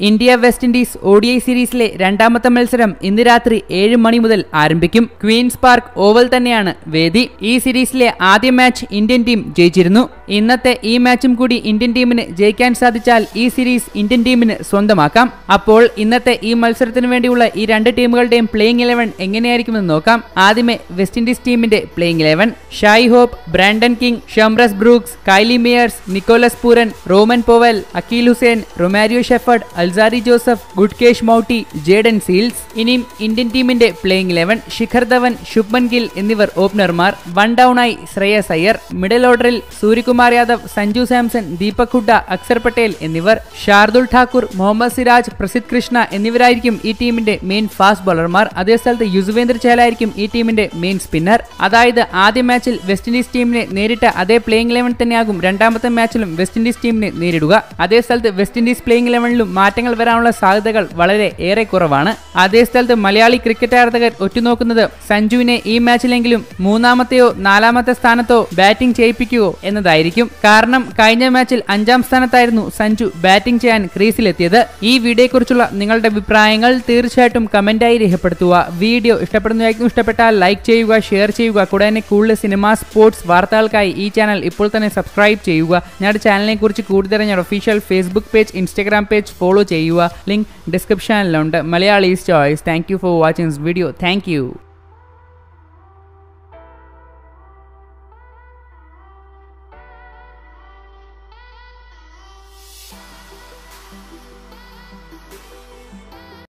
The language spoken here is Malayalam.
India West Indies O D I സീരീസിലെ രണ്ടാമത്തെ മത്സരം ഇന്ന് രാത്രി ഏഴ് മണി മുതൽ ആരംഭിക്കും ക്വീൻസ് പാർക്ക് ഓവൽ തന്നെയാണ് വേദി ഈ സീരീസിലെ ആദ്യ മാച്ച് ഇന്ത്യൻ ടീം ജയിച്ചിരുന്നു ഇന്നത്തെ ഈ മാച്ചും കൂടി ഇന്ത്യൻ ടീമിന് ജയിക്കാൻ സാധിച്ചാൽ ഈ സീരീസ് ഇന്ത്യൻ ടീമിന് സ്വന്തമാക്കാം അപ്പോൾ ഇന്നത്തെ ഈ മത്സരത്തിന് വേണ്ടിയുള്ള ഈ രണ്ട് ടീമുകളുടെയും പ്ലേയിങ് ഇലവൻ എങ്ങനെയായിരിക്കുമെന്ന് നോക്കാം ആദ്യമേ വെസ്റ്റ് ഇൻഡീസ് ടീമിന്റെ playing eleven Shai Hope Brandon King Shamarh Brooks Kyle Mayers Nicholas Pooran Rovman Powell Akeal Hosein Romario Shepherd Alzarri Joseph Gudakesh Motie Jayden Seales ഇനിയും ഇന്ത്യൻ ടീമിന്റെ പ്ലേയിങ് ഇലവൻ ശിഖർ ധവൻ ശുഭ്മൻ ഗിൽ എന്നിവർ ഓപ്പണർമാർ വൺ ഡൌണായി ശ്രേയസ് അയ്യർ മിഡിൽ ഓർഡറിൽ സൂര്യകുമാർ യാദവ് സഞ്ജു സാംസൺ ദീപക് ഹുഡ അക്സർ പട്ടേൽ എന്നിവർ ഷാർദുൽ ഠാക്കൂർ മുഹമ്മദ് സിരാജ് പ്രസിദ് കൃഷ്ണ എന്നിവരായിരിക്കും ഈ ടീമിന്റെ മെയിൻ ഫാസ്റ്റ് ബോളർമാർ അതേ സ്ഥലത്ത് യുസുവേന്ദ്ര ചഹലായിരിക്കും ഈ ടീമിന്റെ മെയിൻ സ്പിന്നർ അതായത് ആദ്യ മാച്ചിൽ വെസ്റ്റ് ഇൻഡീസ് ടീമിനെ നേരിട്ട അതേ പ്ലേയിങ് ഇലവൻ തന്നെയാകും രണ്ടാമത്തെ മാച്ചിലും വെസ്റ്റ് ഇൻഡീസ് ടീമിനെ നേരിടുക അതേ സ്ഥലത്ത് വെസ്റ്റ് ഇൻഡീസ് പ്ലേയിങ് ഇലവനിലും മാറ്റങ്ങൾ വരാനുള്ള സാധ്യതകൾ വളരെ ഏറെ കുറവാണ് അതേ സ്ഥലത്ത് മലയാളി ക്രിക്കറ്റ് ആരാധകർ ഒറ്റുനോക്കുന്നത് സഞ്ജുവിനെ ഈ മാച്ചിലെങ്കിലും മൂന്നാമത്തെയോ നാലാമത്തെ സ്ഥാനത്തോ ബാറ്റിംഗ് ചെയ്യിപ്പിക്കുകയോ എന്നതായിരിക്കും കാരണം കഴിഞ്ഞ മാച്ചിൽ അഞ്ചാം സ്ഥാനത്തായിരുന്നു സഞ്ജു ബാറ്റിംഗ് ചെയ്യാൻ ക്രീസിലെത്തിയത് ഈ വീഡിയോയെക്കുറിച്ചുള്ള നിങ്ങളുടെ അഭിപ്രായങ്ങൾ തീർച്ചയായിട്ടും കമന്റായി രേഖപ്പെടുത്തുക വീഡിയോ ഇഷ്ടപ്പെടുന്നതായിരിക്കും ഇഷ്ടപ്പെട്ടാൽ ലൈക്ക് ചെയ്യുക ഷെയർ ചെയ്യുക കൂടാതെ കൂടുതൽ സിനിമ സ്പോർട്സ് വാർത്തകൾക്കായി ഈ ചാനൽ ഇപ്പോൾ തന്നെ സബ്സ്ക്രൈബ് ചെയ്യുക ഞങ്ങളുടെ ചാനലിനെ കുറിച്ച് കൂടുതൽ ഞങ്ങളുടെ official Facebook page Instagram page follow ചെയ്യുക ലിങ്ക് ഡിസ്ക്രിപ്ഷനിലുണ്ട് Malayalees choice thank you for watching this video thank U